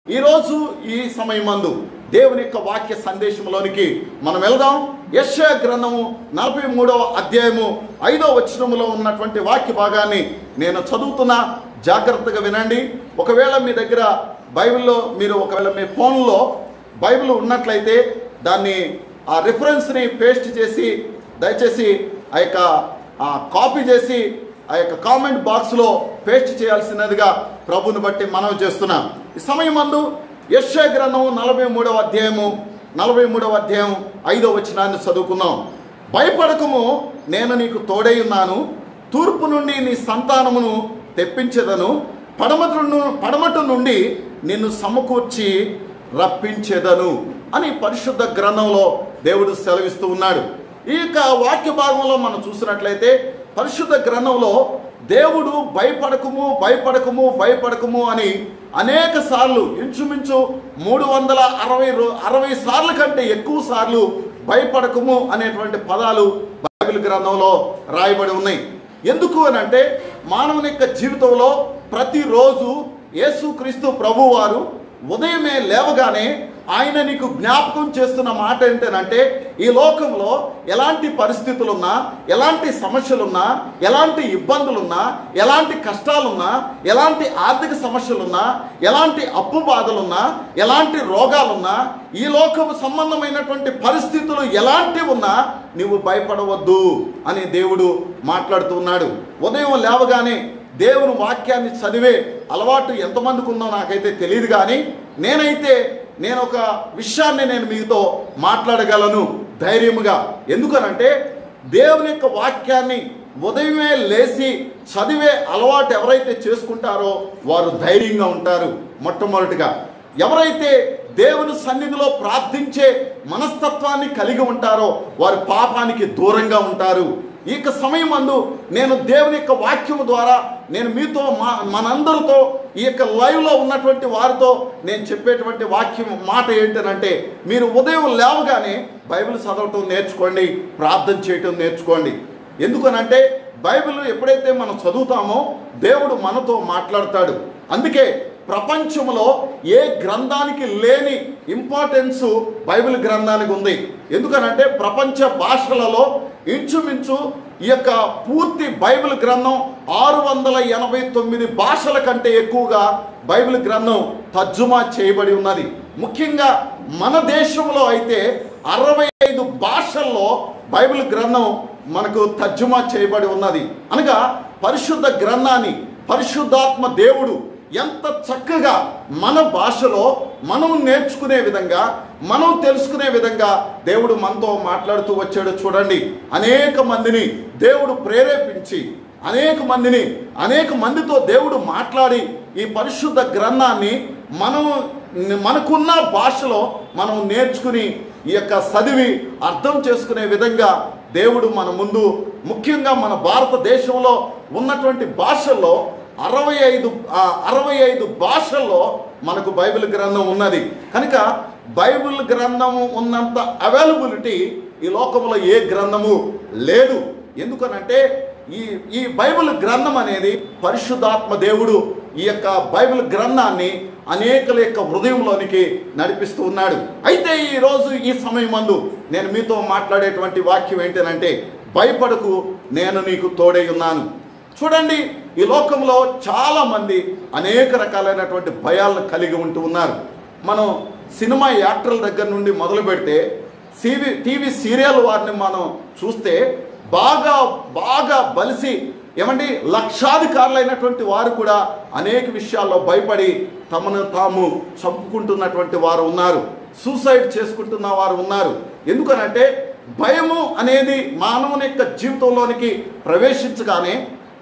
ఈరోజు ఈ సమయమందు దేవుని యొక్క వాక్య సందేశంలోనికి మనం వెళ్దాం యెషయా గ్రంథము నలభై మూడవ అధ్యాయము ఐదవ వచనములో ఉన్నటువంటి వాక్య భాగాన్ని నేను చదువుతున్నా జాగ్రత్తగా వినండి ఒకవేళ మీ దగ్గర బైబిల్లో మీరు ఒకవేళ మీ ఫోన్లో బైబిల్ ఉన్నట్లయితే దాన్ని ఆ రిఫరెన్స్ని పేస్ట్ చేసి దయచేసి ఆ యొక్క ఆ కాపీ చేసి ఆ యొక్క కామెంట్ బాక్స్లో పేస్ట్ చేయాల్సినదిగా ప్రభుని బట్టి మనవి చేస్తున్నాం ఈ సమయం మందు యశ్య గ్రంథము నలభై మూడవ అధ్యాయము నలభై మూడవ అధ్యాయం ఐదవ వచనాన్ని చదువుకుందాం భయపడకము నేను నీకు తోడై ఉన్నాను తూర్పు నుండి నీ సంతానమును తెప్పించెదను పడమటు ను- పడమటు నుండి నిన్ను సమకూర్చి రప్పించెదను అని పరిశుద్ధ గ్రంథంలో దేవుడు సెలవిస్తూ ఉన్నాడు ఈ యొక్క వాక్య భాగంలో మనం చూసినట్లయితే పరిశుద్ధ గ్రంథంలో దేవుడు భయపడకము భయపడకము భయపడకము అని అనేక సార్లు ఇంచుమించు మూడు వందల అరవై రో- అరవై సార్లు కంటే ఎక్కువ సార్లు భయపడకము అనేటువంటి పదాలు బైబిల్ గ్రంథంలో రాయబడి ఉన్నాయి ఎందుకు అని అంటే మానవుని యొక్క జీవితంలో ప్రతిరోజు యేసుక్రీస్తు ప్రభువారు ఉదయమే లేవగానే ఆయన నీకు జ్ఞాపకం చేస్తున్న మాట ఏంటంటే ఈ లోకంలో ఎలాంటి పరిస్థితులున్నా ఎలాంటి సమస్యలున్నా ఎలాంటి ఇబ్బందులున్నా ఎలాంటి కష్టాలున్నా ఎలాంటి ఆర్థిక సమస్యలున్నా ఎలాంటి అప్పు బాధలున్నా ఎలాంటి రోగాలున్నా ఈ లోకము సంబంధమైనటువంటి పరిస్థితులు ఎలాంటి ఉన్నా నువ్వు భయపడవద్దు అని దేవుడు మాట్లాడుతున్నాడు ఉదయం లేవగానే దేవుని వాక్యాన్ని చదివే అలవాటు ఎంతమందికి ఉందో నాకైతే తెలియదు కానీ నేనైతే నేను ఒక విషయాన్ని నేను మీతో మాట్లాడగలను ధైర్యముగా ఎందుకనంటే దేవుని యొక్క వాక్యాన్ని ఉదయమే లేచి చదివే అలవాటు ఎవరైతే చేసుకుంటారో వారు ధైర్యంగా ఉంటారు మొట్టమొదటిగా ఎవరైతే దేవుని సన్నిధిలో ప్రార్థించే మనస్తత్వాన్ని కలిగి ఉంటారో వారు పాపానికి దూరంగా ఉంటారు ఈ యొక్క సమయం అందు నేను దేవుని యొక్క వాక్యము ద్వారా నేను మీతో మా మనందరితో ఈ యొక్క లైవ్లో ఉన్నటువంటి వారితో నేను చెప్పేటువంటి వాక్యం మాట ఏంటనంటే మీరు ఉదయం లేవగానే బైబిల్ చదవటం నేర్చుకోండి ప్రార్థన చేయటం నేర్చుకోండి ఎందుకనంటే బైబిల్ ఎప్పుడైతే మనం చదువుతామో దేవుడు మనతో మాట్లాడతాడు అందుకే ప్రపంచంలో ఏ గ్రంథానికి లేని ఇంపార్టెన్స్ బైబిల్ గ్రంథానికి ఉంది ఎందుకనంటే ప్రపంచ భాషలలో ఇంచుమించు ఈ యొక్క పూర్తి బైబిల్ గ్రంథం ఆరు వందల ఎనభై తొమ్మిది భాషల కంటే ఎక్కువగా బైబిల్ గ్రంథం తర్జుమా చేయబడి ఉన్నది ముఖ్యంగా మన దేశంలో అయితే అరవై ఐదు భాషల్లో బైబిల్ గ్రంథం మనకు తర్జుమా చేయబడి ఉన్నది అనగా పరిశుద్ధ గ్రంథాన్ని పరిశుద్ధాత్మ దేవుడు ఎంత చక్కగా మన భాషలో మనం నేర్చుకునే విధంగా మనం తెలుసుకునే విధంగా దేవుడు మనతో మాట్లాడుతూ వచ్చాడు చూడండి అనేక మందిని దేవుడు ప్రేరేపించి అనేక మందిని అనేక మందితో దేవుడు మాట్లాడి ఈ పరిశుద్ధ గ్రంథాన్ని మనం మనకున్న భాషలో మనం నేర్చుకుని ఈ యొక్క చదివి అర్థం చేసుకునే విధంగా దేవుడు మన ముందు ముఖ్యంగా మన భారతదేశంలో ఉన్నటువంటి భాషల్లో అరవై ఐదు ఆ, అరవై ఐదు భాషల్లో మనకు బైబిల్ గ్రంథం ఉన్నది కనుక బైబిల్ గ్రంథము ఉన్నంత అవైలబిలిటీ ఈ లోకంలో ఏ గ్రంథము లేదు ఎందుకనంటే ఈ ఈ బైబిల్ గ్రంథం అనేది పరిశుద్ధాత్మ దేవుడు ఈ యొక్క బైబిల్ గ్రంథాన్ని అనేకల యొక్క హృదయంలోనికి నడిపిస్తూ ఉన్నాడు అయితే ఈ రోజు ఈ సమయం మందు నేను మీతో మాట్లాడేటువంటి వాక్యం ఏంటంటే భయపడకు నేను నీకు తోడై ఉన్నాను చూడండి ఈ లోకంలో చాలా మంది అనేక రకాలైనటువంటి భయాలను కలిగి ఉంటూ ఉన్నారు మనం సినిమా యాక్టర్ల దగ్గర నుండి మొదలు పెడితే సివి టీవీ సీరియల్ వారిని మనం చూస్తే బాగా బాగా బలిసి ఏమండి లక్షాధికారులైనటువంటి వారు కూడా అనేక విషయాల్లో భయపడి తమను తాము చంపుకుంటున్నటువంటి వారు ఉన్నారు సూసైడ్ చేసుకుంటున్న వారు ఉన్నారు ఎందుకనంటే భయము అనేది మానవుని యొక్క జీవితంలోనికి ప్రవేశించగానే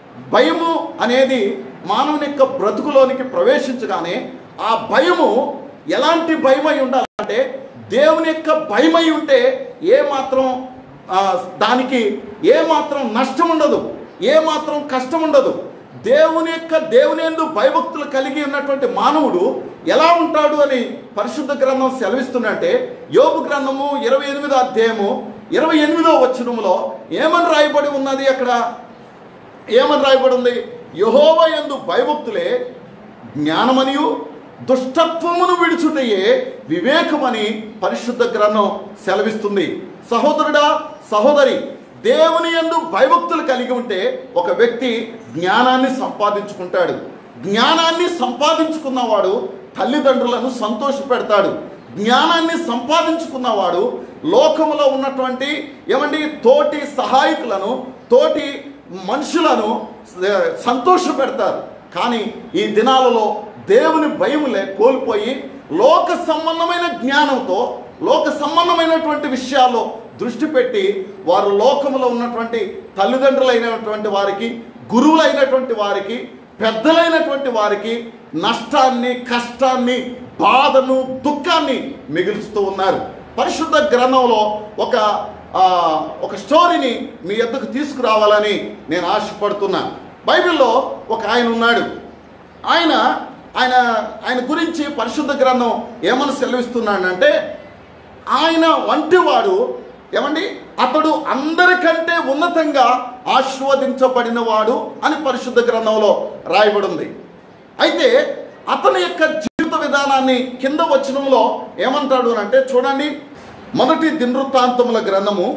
భయము అనేది మానవుని యొక్క బ్రతుకులోనికి ప్రవేశించగానే ఆ భయము ఎలాంటి భయమై ఉండాలంటే దేవుని యొక్క భయమై ఉంటే ఏ మాత్రం ఆ, దానికి ఏ మాత్రం నష్టం ఉండదు ఏ మాత్రం కష్టం ఉండదు దేవుని యొక్క దేవుని ఎందు భయభక్తులు కలిగి ఉన్నటువంటి మానవుడు ఎలా ఉంటాడు అని పరిశుద్ధ గ్రంథం సెలవిస్తున్నట్టే యోగు గ్రంథము ఇరవై ఎనిమిదో అధ్యాయము ఇరవై ఎనిమిదో వచనములో ఏమని రాయబడి ఉన్నది అక్కడ ఏమని రాయబడి ఉంది యహోవ యందు భయభక్తులే జ్ఞానమనియు దుష్టత్వమును విడుచుటయే వివేకమని పరిశుద్ధ గ్రంథం సెలవిస్తుంది సహోదరుడా సహోదరి దేవుని యందు భయభక్తులు కలిగి ఉంటే ఒక వ్యక్తి జ్ఞానాన్ని సంపాదించుకుంటాడు జ్ఞానాన్ని సంపాదించుకున్నవాడు తల్లిదండ్రులను సంతోషపెడతాడు జ్ఞానాన్ని సంపాదించుకున్నవాడు లోకములో ఉన్నటువంటి ఏమండి తోటి సహాయకులను తోటి మనుషులను సంతోష పెడతారు కానీ ఈ దినాలలో దేవుని భయములే కోల్పోయి లోక సంబంధమైన జ్ఞానంతో లోక సంబంధమైనటువంటి విషయాల్లో దృష్టి పెట్టి వారు లోకములో ఉన్నటువంటి తల్లిదండ్రులైనటువంటి వారికి గురువులైనటువంటి వారికి పెద్దలైనటువంటి వారికి నష్టాన్ని కష్టాన్ని బాధను దుఃఖాన్ని మిగులుస్తూ ఉన్నారు పరిశుద్ధ గ్రంథంలో ఒక ఆ, ఒక స్టోరీని మీ ఎద్దకు తీసుకురావాలని నేను ఆశపడుతున్నా బైబిల్లో ఒక ఆయన ఉన్నాడు ఆయన ఆయన ఆయన గురించి పరిశుద్ధ గ్రంథం ఏమని సెలవిస్తున్నాడంటే ఆయన వంటివాడు ఏమండి అతడు అందరికంటే ఉన్నతంగా ఆశీర్వదించబడినవాడు అని పరిశుద్ధ గ్రంథంలో రాయబడింది అయితే అతని యొక్క జీవిత విధానాన్ని కింద వచనంలో ఏమంటాడు అని అంటే చూడండి మొదటి దినవృత్తాంతముల గ్రంథము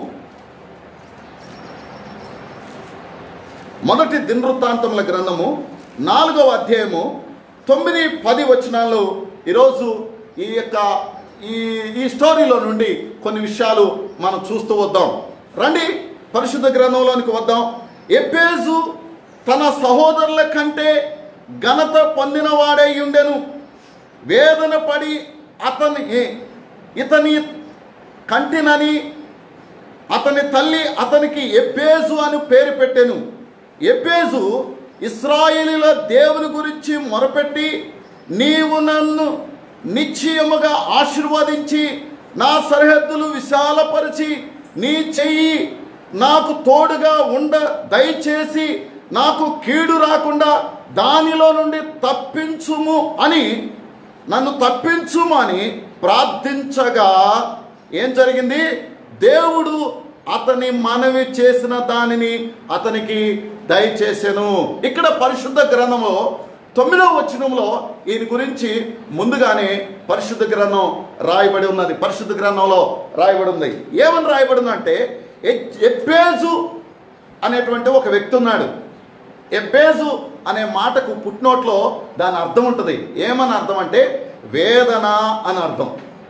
మొదటి దినవృత్తాంతముల గ్రంథము నాలుగవ అధ్యాయము తొమ్మిది పది వచనాలు ఈరోజు ఈ యొక్క ఈ ఈ స్టోరీలో నుండి కొన్ని విషయాలు మనం చూస్తూ వద్దాం రండి పరిశుద్ధ గ్రంథంలోనికి వద్దాం ఎప్పేజు తన సహోదరుల కంటే ఘనత పొందినవాడై ఉండెను వేదన పడి అతని ఇతని కంటినని అతని తల్లి అతనికి ఎబ్బేజు అని పేరు పెట్టెను ఎబ్బేజు ఇస్రాయేలీల దేవుని గురించి మొరపెట్టి నీవు నన్ను నిశ్చయముగా ఆశీర్వదించి నా సరిహద్దులు విశాలపరిచి నీ చెయ్యి నాకు తోడుగా ఉండ దయచేసి నాకు కీడు రాకుండా దానిలో నుండి తప్పించుము అని నన్ను తప్పించుము అని ప్రార్థించగా ఏం జరిగింది దేవుడు అతని మనవి చేసిన దానిని అతనికి దయచేసెను ఇక్కడ పరిశుద్ధ గ్రంథంలో తొమ్మిదవ వచనంలో ఈయన గురించి ముందుగానే పరిశుద్ధ గ్రంథం రాయబడి ఉన్నది పరిశుద్ధ గ్రంథంలో రాయబడి ఉంది ఏమని రాయబడింది అంటే ఎబ్బేజు అనేటువంటి ఒక వ్యక్తి ఉన్నాడు ఎబ్బేజు అనే మాటకు పుట్టినోట్లో దాని అర్థం ఉంటుంది ఏమని అర్థం అంటే వేదన అని అర్థం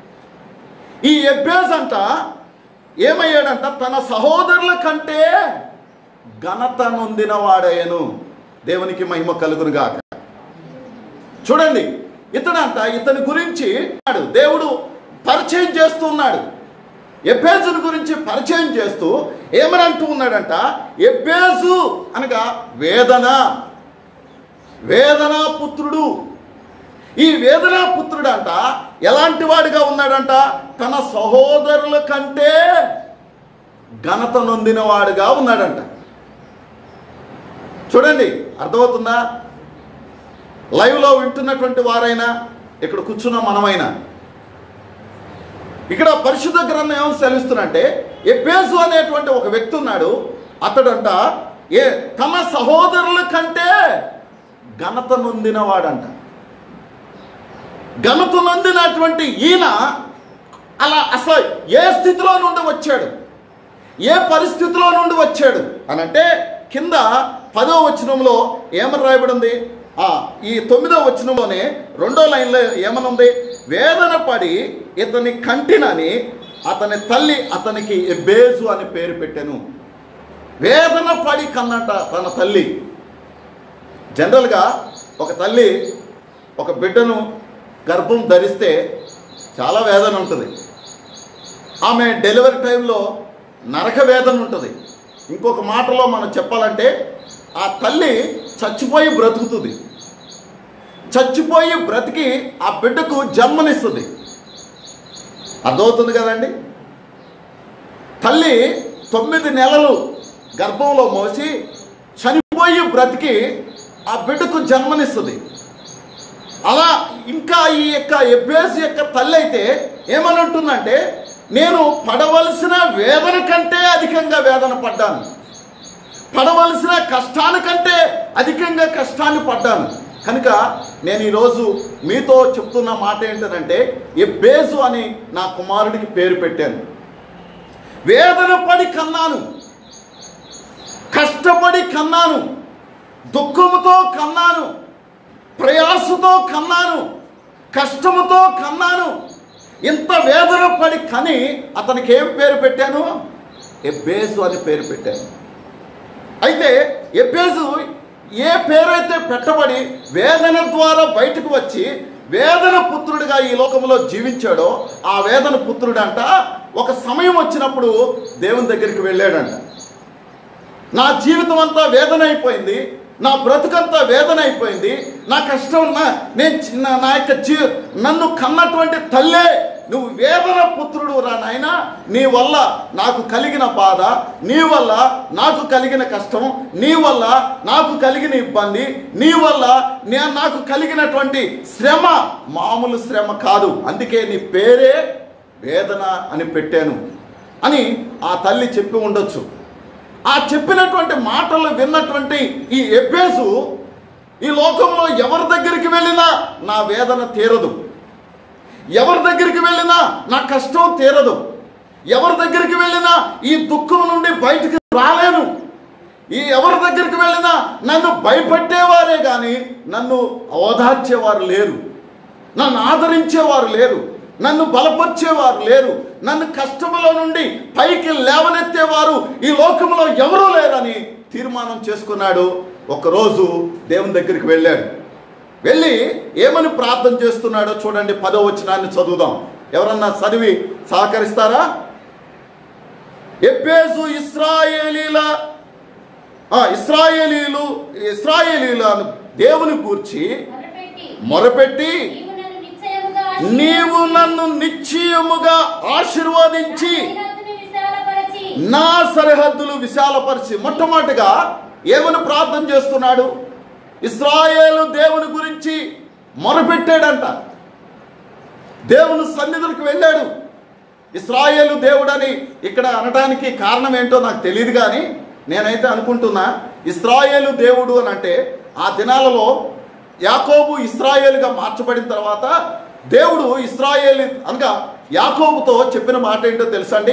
ఈ ఎబ్బేజ్ అంట ఏమయ్యాడంట తన సహోదరుల కంటే ఘనత నొందిన వాడయ్యను దేవునికి మహిమ కలుగునుగాక చూడండి ఇతడంట ఇతని గురించి అన్నాడు. దేవుడు పరిచయం చేస్తూ ఉన్నాడు ఎబ్బేజుని గురించి పరిచయం చేస్తూ ఏమని అంటూ ఉన్నాడంట ఎబ్బేజు అనగా వేదన వేదనా పుత్రుడు ఈ వేదనా పుత్రుడు అంట ఎలాంటి వాడిగా ఉన్నాడంట తన సహోదరుల కంటే ఘనత నొందిన వాడుగా ఉన్నాడంట చూడండి అర్థమవుతుందా లైవ్లో వింటున్నటువంటి వారైనా ఇక్కడ కూర్చున్న మనమైనా ఇక్కడ పరిశుద్ధ గ్రంథం ఏమని సెలవిస్తున్నంటే ఎబ్బేసు అనేటువంటి ఒక వ్యక్తి ఉన్నాడు అతడంట ఏ తన సహోదరుల కంటే ఘనత నొందినవాడంట ఘనత నొందినటువంటి ఈయన అలా అసలు ఏ స్థితిలో నుండి వచ్చాడు ఏ పరిస్థితిలో నుండి వచ్చాడు అని అంటే కింద పదో వచనంలో ఏమని రాయబడింది ఆ, ఈ తొమ్మిదో వచనంలోనే రెండో లైన్లో ఏమనుంది వేదన పడి ఇతని కంటినని అతని తల్లి అతనికి ఎబ్బేజు అని పేరు పెట్టాను వేదన పడి కన్నట తన తల్లి జనరల్గా ఒక తల్లి ఒక బిడ్డను గర్భం ధరిస్తే చాలా వేదన ఉంటుంది ఆమె డెలివరీ టైంలో నరక వేదన ఉంటుంది ఇంకొక మాటలో మనం చెప్పాలంటే ఆ తల్లి చచ్చిపోయి బ్రతుకుతుంది చచ్చిపోయి బ్రతికి ఆ బిడ్డకు జన్మనిస్తుంది అర్థమవుతుంది కదండి తల్లి తొమ్మిది నెలలు గర్భంలో మోసి చనిపోయి బ్రతికి ఆ బిడ్డకు జన్మనిస్తుంది అలా ఇంకా ఈ యొక్క ఎబ్బేసి యొక్క తల్లి అయితే ఏమని అంటుందంటే నేను పడవలసిన వేదన కంటే అధికంగా వేదన పడ్డాను పడవలసిన కష్టానికంటే అధికంగా కష్టాన్ని పడ్డాను కనుక నేను ఈరోజు మీతో చెప్తున్న మాట ఏంటంటే ఎబ్బేజు అని నా కుమారుడికి పేరు పెట్టాను వేదన పడి కన్నాను కష్టపడి కన్నాను దుఃఖముతో కన్నాను ప్రయాసతో కన్నాను కష్టముతో కన్నాను ఇంత వేదన పడి కని అతనికి ఏం పేరు పెట్టాను ఎబ్బేజు అని పేరు పెట్టాను అయితే ఎబ్బేజు ఏ పేరైతే పెట్టబడి వేదన ద్వారా బయటకు వచ్చి వేదన పుత్రుడిగా ఈ లోకంలో జీవించాడో ఆ వేదన పుత్రుడంట ఒక సమయం వచ్చినప్పుడు దేవుని దగ్గరికి వెళ్ళాడంట నా జీవితం అంతా వేదన అయిపోయింది నా బ్రతుకంతా వేదన అయిపోయింది నా కష్టం నా నేను చిన్న నా యొక్క జీ నన్ను కన్నటువంటి తల్లే నువ్వు వేదన పుత్రుడు రా నాయన నీ వల్ల నాకు కలిగిన బాధ నీ వల్ల నాకు కలిగిన కష్టం నీ వల్ల నాకు కలిగిన ఇబ్బంది నీ వల్ల నేను నాకు కలిగినటువంటి శ్రమ మామూలు శ్రమ కాదు అందుకే నీ పేరే వేదన అని పెట్టాను అని ఆ తల్లి చెప్పి ఉండొచ్చు ఆ చెప్పినటువంటి మాటలు విన్నటువంటి ఈ ఎబ్బేసు ఈ లోకంలో ఎవరి దగ్గరికి వెళ్ళినా నా వేదన తీరదు ఎవరి దగ్గరికి వెళ్ళినా నా కష్టం తీరదు ఎవరి దగ్గరికి వెళ్ళినా ఈ దుఃఖం నుండి బయటికి రాలేను ఈ ఎవరి దగ్గరికి వెళ్ళినా నన్ను భయపెట్టేవారే కానీ నన్ను ఓదార్చేవారు లేరు నన్ను ఆదరించేవారు లేరు నన్ను బలపరిచేవారు లేరు నన్ను కష్టములో నుండి పైకి లేవనెత్తేవారు ఈ లోకంలో ఎవరూ లేరని తీర్మానం చేసుకున్నాడు ఒకరోజు దేవుని దగ్గరికి వెళ్ళాడు వెళ్ళి ఏమని ప్రార్థన చేస్తున్నాడో చూడండి పదో వచనాన్ని చదువుదాం ఎవరన్నా చదివి సహకరిస్తారా ఎబ్బేసు ఇస్రాయేలీల ఆ, ఇస్రాయేలీలు ఇస్రాయేలీల దేవుని కూర్చి మొరపెట్టి మొరపెట్టి నీవు నన్ను నిశ్చయముగా నీవు నన్ను నిశ్చయముగా ఆశీర్వదించి సరిహద్దుని విశాలపరచి నా సరిహద్దులు విశాలపరిచి మొట్టమొదటిగా ఏమని ప్రార్థన చేస్తున్నాడు ఇస్రాయేలు దేవుని గురించి మొరపెట్టాడంట దేవుని సన్నిధులకు వెళ్ళాడు ఇస్రాయేలు దేవుడని ఇక్కడ అనడానికి కారణం ఏంటో నాకు తెలియదు కానీ నేనైతే అనుకుంటున్నా ఇస్రాయేలు దేవుడు అని అంటే ఆ దినాలలో యాకోబు ఇస్రాయేలుగా మార్చబడిన తర్వాత దేవుడు ఇస్రాయేలు అనగా యాకోబుతో చెప్పిన మాట ఏంటో తెలుసండి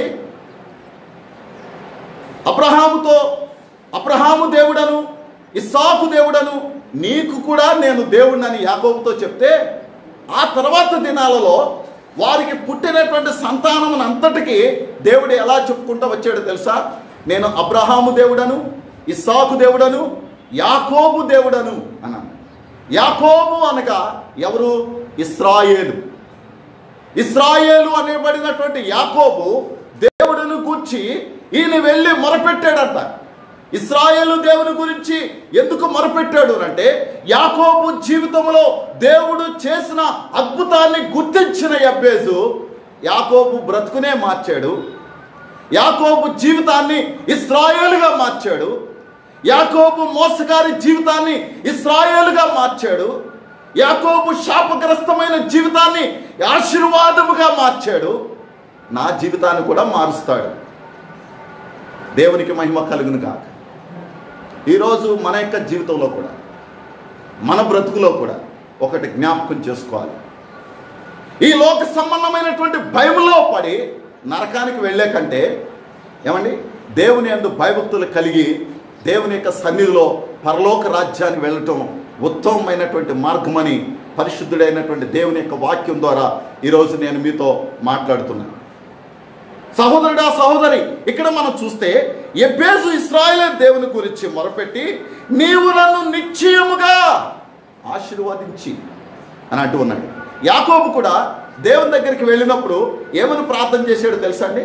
అబ్రహాముతో అబ్రహాము దేవుడను ఇస్సాకు దేవుడను నీకు కూడా నేను దేవుడినని యాకోబుతో చెప్తే ఆ తర్వాత దినాలలో వారికి పుట్టినటువంటి సంతానం అంతటికి దేవుడు ఎలా చెప్పుకుంటూ వచ్చాడో తెలుసా నేను అబ్రహాము దేవుడను ఇస్సాకు దేవుడను యాకోబు దేవుడను అన్నాను యాకోబు అనగా ఎవరు ఇస్రాయేలు ఇస్రాయేలు అనేబడినటువంటి యాకోబు దేవుడిని గూర్చి ఈయన వెళ్ళి మొరపెట్టాడంట ఇస్రాయేలు దేవుని గురించి ఎందుకు మొరపెట్టాడు అంటే యాకోబు జీవితంలో దేవుడు చేసిన అద్భుతాన్ని గుర్తించిన యబ్బేజు యాకోబు బ్రతుకునే మార్చాడు యాకోబు జీవితాన్ని ఇస్రాయేలుగా మార్చాడు యాకోబు మోసగారి జీవితాన్ని ఇస్రాయేలుగా మార్చాడు యాకోబు శాపగ్రస్తమైన జీవితాన్ని ఆశీర్వాదముగా మార్చాడు నా జీవితాన్ని కూడా మారుస్తాడు దేవునికి మహిమ కలుగును కాక ఈరోజు మన యొక్క జీవితంలో కూడా మన బ్రతుకులో కూడా ఒకటి జ్ఞాపకం చేసుకోవాలి ఈ లోక సంబంధమైనటువంటి భయంలో పడి నరకానికి వెళ్ళే కంటే ఏమండి దేవుని యందు భయభక్తులు కలిగి దేవుని యొక్క సన్నిధిలో పరలోక రాజ్యానికి వెళ్ళటం ఉత్తమమైనటువంటి మార్గమని పరిశుద్ధుడైనటువంటి దేవుని యొక్క వాక్యం ద్వారా ఈరోజు నేను మీతో మాట్లాడుతున్నాను సహోదరుడా సహోదరి ఇక్కడ మనం చూస్తే ఎబ్బేజు ఇస్రాయేల్ దేవుని గురించి మొరపెట్టి నీవు నన్ను నిశ్చయముగా ఆశీర్వదించి అని అంటూ ఉన్నాడు యాకోబు కూడా దేవుని దగ్గరికి వెళ్ళినప్పుడు ఏమని ప్రార్థన చేశాడో తెలుసా అండి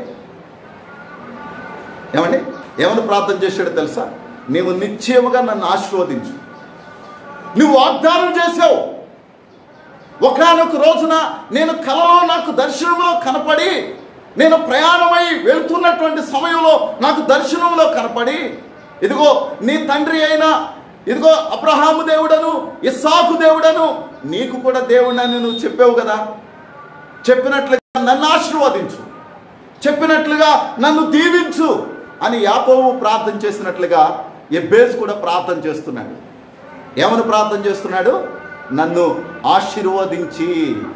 ఏమండి ఏమని ప్రార్థన చేశాడో తెలుసా నీవు నిశ్చయముగా నన్ను ఆశీర్వదించు నువ్వు వాగ్దానం చేసావు ఒకనొక రోజున నేను కలలో నాకు దర్శనంలో కనపడి నేను ప్రయాణమై వెళ్తున్నటువంటి సమయంలో నాకు దర్శనంలో కనపడి ఇదిగో నీ తండ్రి అయిన ఇదిగో అబ్రహాము దేవుడను ఇస్సాకు దేవుడను నీకు కూడా దేవుడని నువ్వు చెప్పావు కదా చెప్పినట్లుగా నన్ను ఆశీర్వదించు చెప్పినట్లుగా నన్ను దీవించు అని యాకోబు ప్రార్థన చేసినట్లుగా ఎబ్బేస్ కూడా ప్రార్థన చేస్తున్నాడు ఏమని ప్రార్థన చేస్తున్నాడు నన్ను ఆశీర్వదించి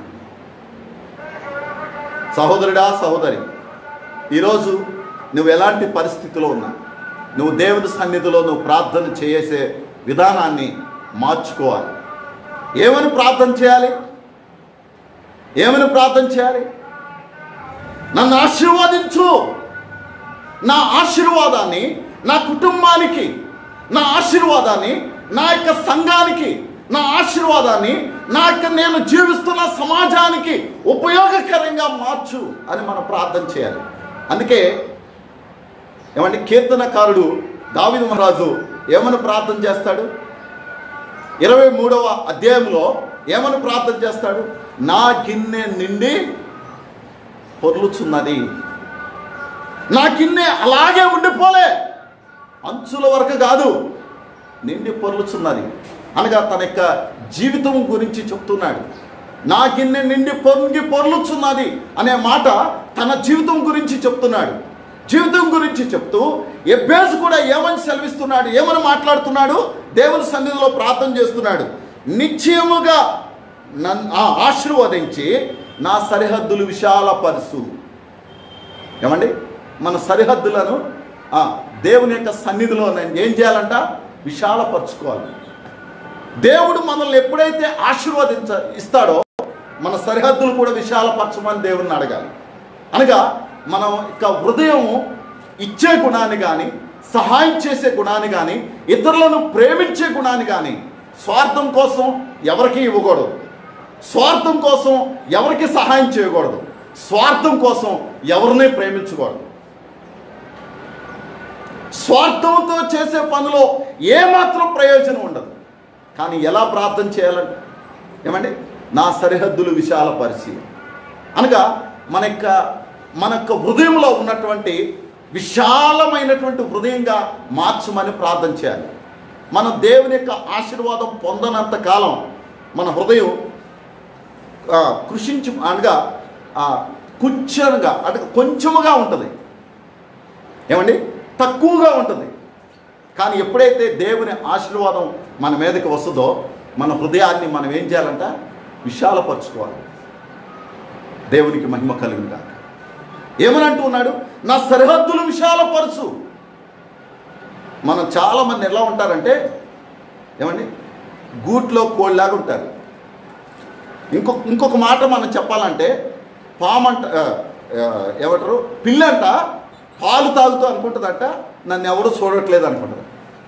సహోదరుడా సహోదరి ఈరోజు నువ్వు ఎలాంటి పరిస్థితిలో ఉన్నా నువ్వు దేవుని సన్నిధిలో నువ్వు ప్రార్థన చేసే విధానాన్ని మార్చుకోవాలి ఏమని ప్రార్థన చేయాలి ఏమని ప్రార్థన చేయాలి నన్ను ఆశీర్వదించు నా ఆశీర్వాదాన్ని నా కుటుంబానికి నా ఆశీర్వాదాన్ని నా యొక్క సంఘానికి నా ఆశీర్వాదాన్ని నా యొక్క నేను జీవిస్తున్న సమాజానికి ఉపయోగకరంగా మార్చు అని మనం ప్రార్థన చేయాలి అందుకే ఏమంటే కీర్తనకారుడు దావిద మహారాజు ఏమని ప్రార్థన చేస్తాడు ఇరవై మూడవ అధ్యాయంలో ఏమని ప్రార్థన చేస్తాడు నా గిన్నె నిండి పొర్లుచున్నది నా గిన్నె అలాగే ఉండిపోలే అంచుల వరకు కాదు నిండి పొర్లుచున్నది అనగా తన యొక్క జీవితం గురించి చెప్తున్నాడు నా గిన్నె నిండి పొంగి పొర్లుచున్నది అనే మాట తన జీవితం గురించి చెప్తున్నాడు జీవితం గురించి చెప్తూ ఎబ్బేసు కూడా ఏమని సెలవిస్తున్నాడు ఏమని మాట్లాడుతున్నాడు దేవుని సన్నిధిలో ప్రార్థన చేస్తున్నాడు నిశ్చయముగా నన్ను ఆ, ఆశీర్వదించి నా సరిహద్దులు విశాలపరుసు ఏమండి మన సరిహద్దులను ఆ, దేవుని యొక్క సన్నిధిలో నేను ఏం చేయాలంట విశాలపరచుకోవాలి దేవుడు మనల్ని ఎప్పుడైతే ఆశీర్వదించ ఇస్తాడో మన సరిహద్దులు కూడా విశాలపరచమని దేవుణ్ణి అడగాలి అనగా మనం ఇక హృదయం ఇచ్చే గుణాన్ని కానీ సహాయం చేసే గుణాన్ని కానీ ఇతరులను ప్రేమించే గుణాన్ని కానీ స్వార్థం కోసం ఎవరికి ఇవ్వకూడదు స్వార్థం కోసం ఎవరికి సహాయం చేయకూడదు స్వార్థం కోసం ఎవరిని ప్రేమించకూడదు స్వార్థంతో చేసే పనిలో ఏమాత్రం ప్రయోజనం ఉండదు కానీ ఎలా ప్రార్థన చేయాలంటే ఏమండి నా సరిహద్దులు విశాలపరిచి అనగా మన యొక్క మన యొక్క హృదయంలో ఉన్నటువంటి విశాలమైనటువంటి హృదయంగా మార్చమని ప్రార్థన చేయాలి మనం దేవుని యొక్క ఆశీర్వాదం పొందనంత కాలం మన హృదయం ఆ, కృషించు అనగా ఆ, కుచ్చనుగా అంటే కొంచెముగా ఉంటుంది ఏమండి తక్కువగా ఉంటుంది కానీ ఎప్పుడైతే దేవుని ఆశీర్వాదం మన మీదకి వస్తుందో మన హృదయాన్ని మనం ఏం చేయాలంట విశాలపరచుకోవాలి దేవునికి మహిమ కలిగిన కాక ఏమని అంటూ ఉన్నాడు నా సరిహద్దులు విశాలపరచు మనం చాలామంది ఎలా ఉంటారంటే ఏమండి గూట్లో కోళ్ళలాగా ఉంటారు ఇంకొక ఇంకొక మాట మనం చెప్పాలంటే పామంట ఆ, ఆ, ఏమంటారు పిల్లంట పాలు తాగుతూ అనుకుంటుందంట నన్ను ఎవరు చూడట్లేదు అనుకుంటుంది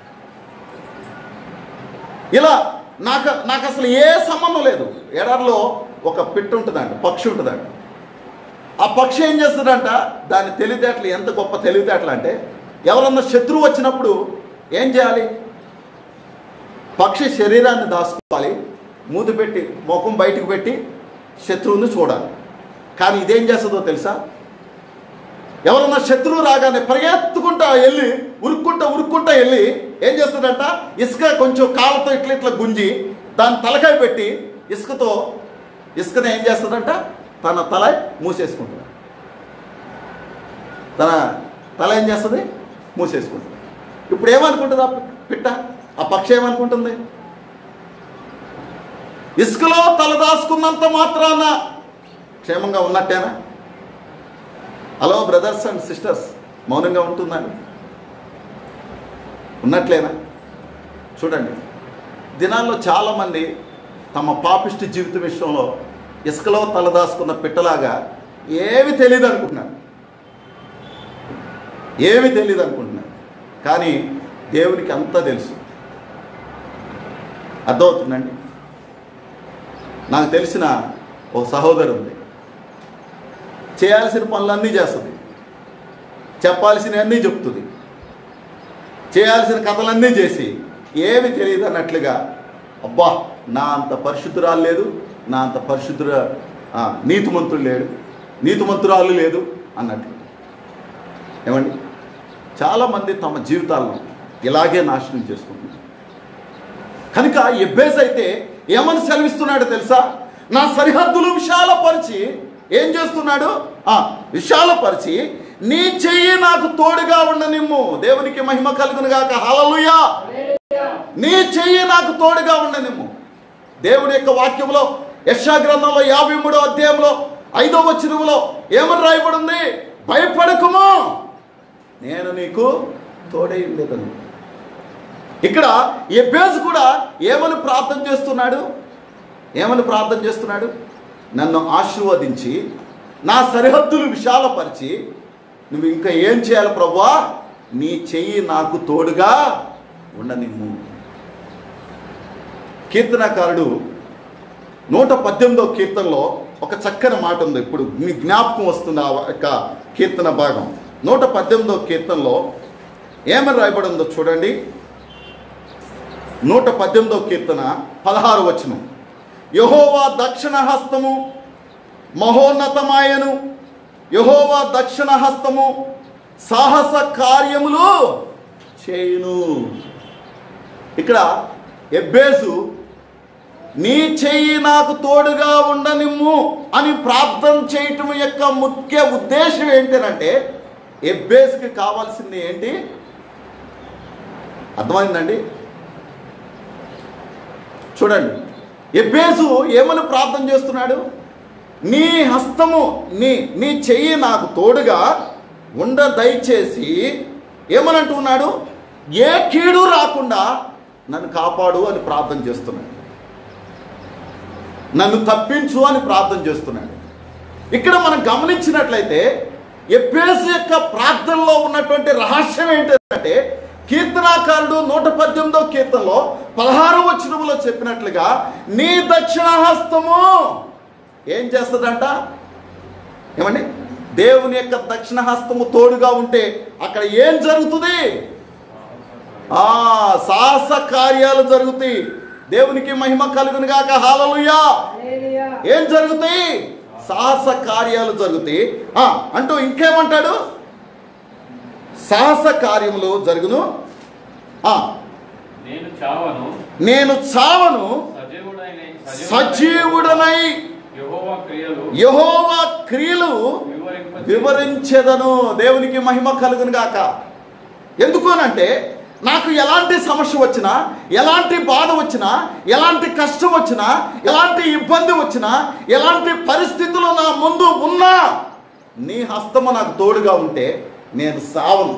ఇలా నాకు నాకు అసలు ఏ సంబంధం లేదు ఎడారిలో ఒక పిట్ట ఉంటుందంట పక్షి ఉంటుందంట ఆ పక్షి ఏం చేస్తుందంట దాని తెలివితేటలు ఎంత గొప్ప తెలివితేటలు అంటే ఎవరన్నా శత్రువు వచ్చినప్పుడు ఏం చేయాలి పక్షి శరీరాన్ని దాచుకోవాలి మూతి పెట్టి ముఖం బయటకు పెట్టి శత్రువుని చూడాలి కానీ ఇదేం చేస్తుందో తెలుసా ఎవరన్నా శత్రువు రాగానే పరిగెత్తుకుంటా వెళ్ళి ఉరుక్కుంటా ఉరుక్కుంటా వెళ్ళి ఏం చేస్తుందంట ఇసుక కొంచెం కాళ్ళతో ఇట్లా ఇట్లా గుంజి దాని తలకాయ పెట్టి ఇసుకతో ఇసుకని ఏం చేస్తుందంట తన తల మూసేసుకుంటుంది తన తల ఏం చేస్తుంది మూసేసుకుంటుంది ఇప్పుడు ఏమనుకుంటుంది ఆ పిట్ట ఆ పక్షి ఏమనుకుంటుంది ఇసుకలో తల దాచుకున్నంత మాత్రాన క్షేమంగా ఉన్నట్టేనా హలో బ్రదర్స్ అండ్ సిస్టర్స్ మౌనంగా ఉంటుందండి ఉన్నట్లేనా చూడండి దినాల్లో చాలామంది తమ పాపిష్టి జీవిత విషయంలో ఇసుకలో తలదాసుకున్న పిట్టలాగా ఏమి తెలియదు అనుకుంటున్నారు ఏమి తెలియదు అనుకుంటున్నారు కానీ దేవునికి అంతా తెలుసు అర్థమవుతుందండి నాకు తెలిసిన ఓ సహోదరు ఉంది చేయాల్సిన పనులన్నీ చేస్తుంది చెప్పాల్సినవన్నీ చెప్తుంది చేయాల్సిన కథలన్నీ చేసి ఏమి తెలియదు అన్నట్లుగా అబ్బా నా అంత పరిశుద్ధురాలు లేదు నా అంత పరిశుద్ధుర ఆ, నీతిమంతుడు లేడు నీతిమంతురాలు లేదు అన్నట్లు ఏమండి చాలామంది తమ జీవితాలను ఇలాగే నాశనం చేసుకుంటున్నారు కనుక ఎబ్బేస్ అయితే ఏమని సెలవిస్తున్నాడు తెలుసా నా సరిహద్దులు విశాలపరిచి ఏం చేస్తున్నాడు ఆ విశాలపరిచి నీ చెయ్యి నాకు తోడుగా ఉండనిమ్ము దేవునికి మహిమ కలుగును గాక హల్లెలూయా నీ చెయ్యి నాకు తోడుగా ఉండనిమ్ము దేవుని యొక్క వాక్యంలో యశా గ్రంథంలో యాభై మూడో అధ్యాయంలో ఐదో వచనంలో ఏమని రాయబడింది భయపడకుము నేను నీకు తోడై ఉండేదని ఇక్కడ ఎబ్బేసు కూడా ఏమని ప్రార్థన చేస్తున్నాడు ఏమని ప్రార్థన చేస్తున్నాడు నన్ను ఆశీర్వదించి నా సరిహద్దులు విశాలపరిచి నువ్వు ఇంకా ఏం చేయాలి ప్రభువా నీ చెయ్యి నాకు తోడుగా ఉండనిమ్ము కీర్తనకారుడు నూట పద్దెనిమిదో కీర్తనలో ఒక చక్కని మాట ఉంది ఇప్పుడు మీ జ్ఞాపకం వస్తుంది ఆ యొక్క కీర్తన భాగం నూట పద్దెనిమిదో కీర్తనలో ఏమని రాయబడి ఉందో చూడండి నూట పద్దెనిమిదో కీర్తన పదహారు వచనం యహోవా దక్షిణ హస్తము మహోన్నతమాయను యహోవా దక్షిణ హస్తము సాహస కార్యములు చేయును ఇక్కడ ఎబ్బేసు నీ చెయ్యి నాకు తోడుగా ఉండనిమ్ము అని ప్రార్థన చేయటం యొక్క ముఖ్య ఉద్దేశం ఏంటంటే ఎబ్బేస్కి కావాల్సింది ఏంటి అర్థమైందండి చూడండి ఎబ్బేసు ఏమని ప్రార్థన చేస్తున్నాడు నీ హస్తము నీ నీ చెయ్యి నాకు తోడుగా ఉండ దయచేసి ఏమనంటున్నాడు ఏ కీడు రాకుండా నన్ను కాపాడు అని ప్రార్థన చేస్తున్నాడు నన్ను తప్పించు అని ప్రార్థన చేస్తున్నాడు ఇక్కడ మనం గమనించినట్లయితే ఎబ్బేసు యొక్క ప్రార్థనలో ఉన్నటువంటి రహస్యం ఏంటంటే కీర్తనాకారుడు నూట పద్దెనిమిదో కీర్తనలో పదహారు వచనములో చెప్పినట్లుగా నీ దక్షిణ హస్తము ఏం చేస్తుందంట ఏమండి దేవుని యొక్క దక్షిణ హస్తము తోడుగా ఉంటే అక్కడ ఏం జరుగుతుంది ఆ సాహస కార్యాలు జరుగుతాయి దేవునికి మహిమ కలుగును గాక హాలలుయా ఏం జరుగుతాయి సాహస కార్యాలు జరుగుతాయి ఆ, అంటూ ఇంకేమంటాడు సాహస కార్యములు జరుగును ఆ, నేను చావను నేను చావను సజీవుడైన సజీవుడనై యెహోవా క్రియలు యహోవా క్రియలు వివరింప వివరించెదను దేవునికి మహిమ కలుగును గాక ఎందుకు అనంటే నాకు ఎలాంటి సమస్య వచ్చినా ఎలాంటి బాధ వచ్చినా ఎలాంటి కష్టం వచ్చినా ఎలాంటి ఇబ్బంది వచ్చినా ఎలాంటి పరిస్థితులు నా ముందు ఉన్నా నీ హస్తము నాకు తోడుగా ఉంటే నేను సావను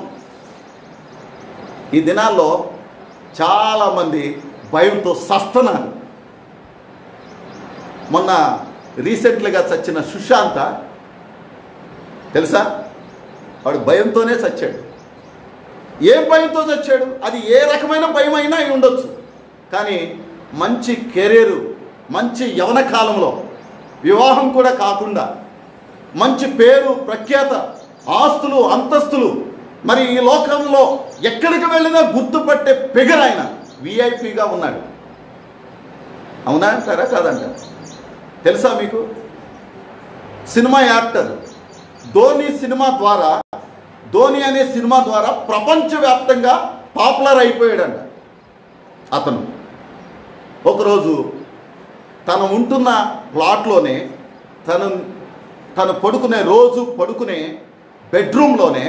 ఈ దినాల్లో చాలామంది భయంతో సస్తున్నారు మొన్న రీసెంట్లీగా చచ్చిన సుశాంత తెలుసా వాడు భయంతోనే చచ్చాడు ఏం భయంతో చచ్చాడు అది ఏ రకమైన భయం అయినా అయి ఉండొచ్చు కానీ మంచి కెరీరు మంచి యవన కాలంలో వివాహం కూడా కాకుండా మంచి పేరు ప్రఖ్యాత ఆస్తులు అంతస్తులు మరి ఈ లోకంలో ఎక్కడికి వెళ్ళినా గుర్తుపట్టే ఫిగర్ ఆయన విఐపిగా ఉన్నాడు అవునా అంటారా కాదంటారా తెలుసా మీకు సినిమా యాక్టర్ ధోని సినిమా ద్వారా ధోని అనే సినిమా ద్వారా ప్రపంచవ్యాప్తంగా పాపులర్ అయిపోయాడంట అతను ఒకరోజు తను ఉంటున్న ప్లాట్లోనే తను తను పడుకునే రోజు పడుకునే బెడ్రూమ్లోనే